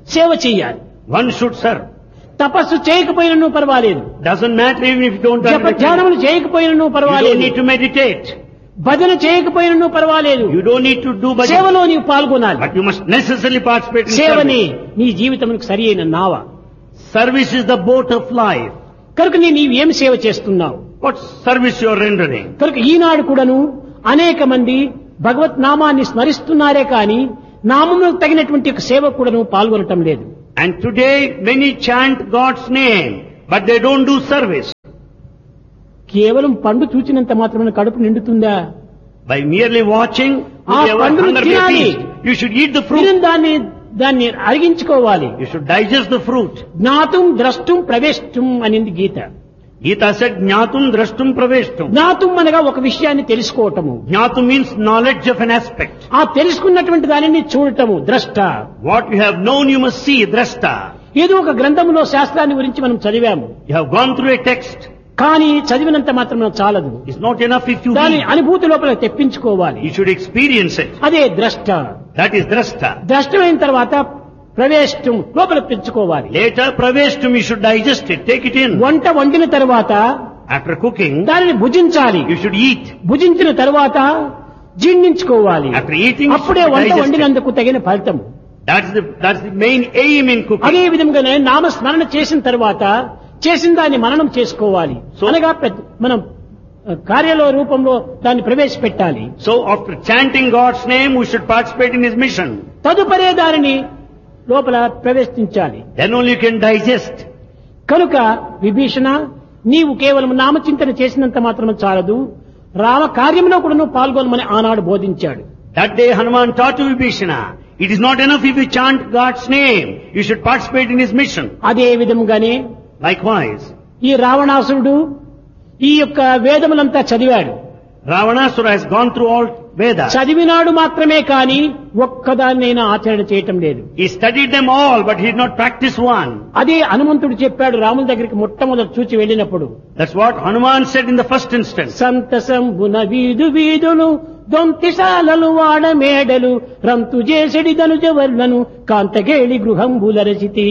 సేవ చెయ్యాలి One should serve. తపస్సు చేయకపోయినను పర్వాలేదు Doesn't matter even if you don't జప understand. ధ్యానములు చేయకపోయినను You don't పర్వాలేదు need to meditate. భజన చేయకపోయినను పర్వాలేదు You don't need to do bhajan. సేవలో నీవు పాల్గొనాలి But you must necessarily participate in సేవని service. నీ జీవితమునకు సరి అయిన నావ Service is the boat of life. కనుక నీ నీవేం సేవ చేస్తున్నావు What service you are rendering? కనుక ఈనాడు కూడాను అనేక మంది భగవత్ నామాన్ని స్మరిస్తున్నారే కానీ నామములకు తగినటువంటి ఒక సేవ కూడాను పాల్గొనటం లేదు And today many chant God's name, but they don't do service. కేవలం పండు చూచినంత మాత్రమే కడుపు నిండుతుందా By merely watching, Ah, will your పండును hunger be తినాలి. appeased. You should eat the fruit. తిరిగి దాన్ని దాన్ని అరిగించుకోవాలి You should digest the fruit. జ్ఞాతం ద్రష్టం ప్రవేశం అనింది గీత Gita said, Jnatum drashtum praveshtum. జ్ఞాతం అనగా ఒక విషయాన్ని తెలుసుకోవటము Jnatum means knowledge of an aspect. ఆ తెలుసుకున్నటువంటి దానిని చూడటము ద్రష్ట What you have known you must see, drashta. ఏదో ఒక గ్రంథంలో శాస్త్రాన్ని గురించి మనం చదివాము You have gone through a text. కానీ చదివినంత మాత్రం చాలదు It's not enough if you దాని read. అనుభూతి లోపల తెప్పించుకోవాలి You should experience it. అదే ద్రష్ట That is drashta. ద్రష్టమైన తర్వాత ప్రవేశం లోపల పెంచుకోవాలి Later, praveshtum, you should digest it, take it in. వంట వండిన తర్వాత After cooking, దానిని భుజించాలి you should eat. భుజించిన తర్వాత జీర్ణించుకోవాలి After eating, you అప్పుడే should వంట digest it. వండినందుకు తగిన ఫలితం That's the, that's the main aim in cooking. అదే విధంగానే నామస్మరణ చేసిన తర్వాత చేసిన దాన్ని మననం చేసుకోవాలి So- అనగా పెద్ద- మనం ఆ, కార్యాల రూపంలో దాన్ని ప్రవేశపెట్టాలి So after chanting God's name, we should participate in His mission. తదుపరే దానిని లోపల ప్రవేశించాలి Then only you can digest. కనుక విభీషణ నీవు కేవలం నామచింతన చేసినంత మాత్రం చాలదు రామ కార్యంలో కూడా నువ్వు పాల్గొనమని ఆనాడు బోధించాడు That day Hanuman taught to Vibhishana, it is not enough if you chant God's name, you should participate in His mission. అదే విధంగానే Likewise, ఈ రావణాసురుడు ఈ యొక్క వేదములంతా చదివాడు Ravanasura has gone through all Vedas. చదివినాడు మాత్రమే కాని ఒక్కదాన్నైనా ఆచరణ చేయటం లేదు He studied them all, but he did not practice one. అదే హనుమంతుడు చెప్పాడు రాముల దగ్గరికి మొట్టమొదటి చూచి వెళ్ళినప్పుడు That's what Hanuman said in the first instance. సంతసంబున వీధు వీధులు దొంతిశాలలు వాడ మేడలు రంతు చేసెడి ధనుజవర్లను కాంతగేళి గృహంబుల రచితి